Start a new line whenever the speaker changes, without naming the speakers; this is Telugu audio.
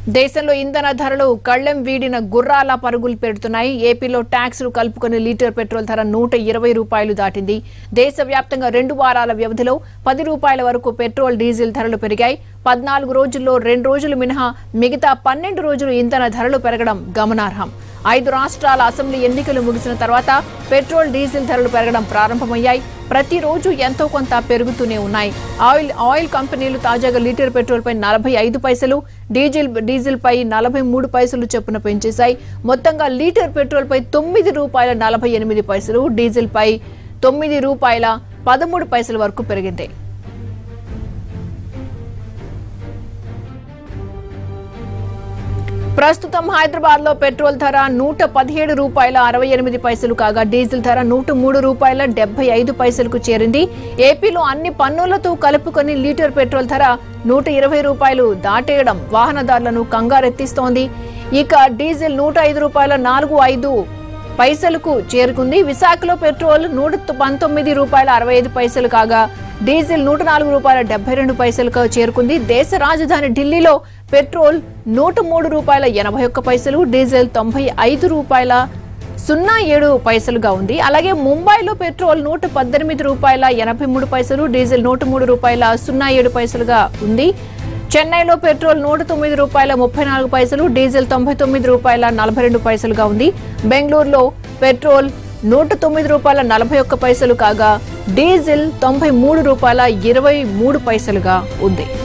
దేశంలో ఇంధన ధరలు కళ్లెం వీడిన గుర్రాల పరుగులు పెడుతున్నాయి ఏపీలో ట్యాక్సులు కలుపుకొని లీటర్ పెట్రోల్ ధర నూట ఇరవై రూపాయలు దాటింది దేశవ్యాప్తంగా రెండు వారాల వ్యవధిలో పది రూపాయల వరకు పెట్రోల్ డీజిల్ ధరలు పెరిగాయి పద్నాలుగు రోజుల్లో రెండు రోజులు మినహా మిగతా పన్నెండు రోజులు ఇంధన ధరలు పెరగడం గమనార్హం ఐదు రాష్ట్రాల అసెంబ్లీ ఎన్నికలు ముగిసిన తర్వాత పెట్రోల్ డీజిల్ ధరలు పెరగడం ప్రారంభమయ్యాయి ప్రతిరోజు ఎంతో కొంత పెరుగుతూనే ఉన్నాయి ఆయిల్ ఆయిల్ కంపెనీలు తాజాగా లీటర్ పెట్రోల్ పై నలభై ఐదు పైసలు డీజిల్ డీజిల్ పై నలభై మూడు పైసలు చొప్పున పెంచేశాయి మొత్తంగా లీటర్ పెట్రోల్ పై తొమ్మిది రూపాయల నలభై ఎనిమిది పైసలు డీజిల్ పై తొమ్మిది రూపాయల పదమూడు పైసల వరకు పెరిగింది ప్రస్తుతం హైదరాబాద్ లో పెట్రోల్ ధర నూట పదిహేడు రూపాయల అరవై ఎనిమిది పైసలు కాగా డీజిల్ ధర నూట మూడు రూపాయల డెబ్బై ఐదు పైసలకు చేరింది ఏపీలో అన్ని పన్నులతో కలుపుకొని లీటర్ పెట్రోల్ ధర నూట ఇరవై రూపాయలు దాటేయడం వాహనదారులను కంగారెత్తిస్తోంది ఇక డీజిల్ నూట ఐదు రూపాయల నాలుగు ఐదు పైసలకు చేరుకుంది విశాఖలో పెట్రోల్ నూట పంతొమ్మిది రూపాయల అరవై ఐదు పైసలు కాగా డీజిల్ నూట నాలుగు రూపాయల డెబ్బై రెండు పైసలకు చేరుకుంది దేశ రాజధాని ఢిల్లీలో పెట్రోల్ నూట మూడు రూపాయల ఎనభై ఒక్క పైసలు డీజిల్ తొంభై ఐదు రూపాయల సున్నా ఏడు పైసలుగా ఉంది అలాగే ముంబైలో పెట్రోల్ నూట పద్దెనిమిది రూపాయల ఎనభై మూడు పైసలు డీజిల్ నూట మూడు రూపాయల సున్నా ఏడు పైసలుగా ఉంది చెన్నైలో పెట్రోల్ నూట తొమ్మిది రూపాయల ముప్పై నాలుగు పైసలు డీజిల్ తొంభై తొమ్మిది రూపాయల నలభై రెండు పైసలుగా ఉంది బెంగళూరులో పెట్రోల్ నూట తొమ్మిది రూపాయల నలభై ఒక్క పైసలు కాగా డీజిల్ తొంభై మూడు రూపాయల ఇరవై మూడు పైసలుగా ఉంది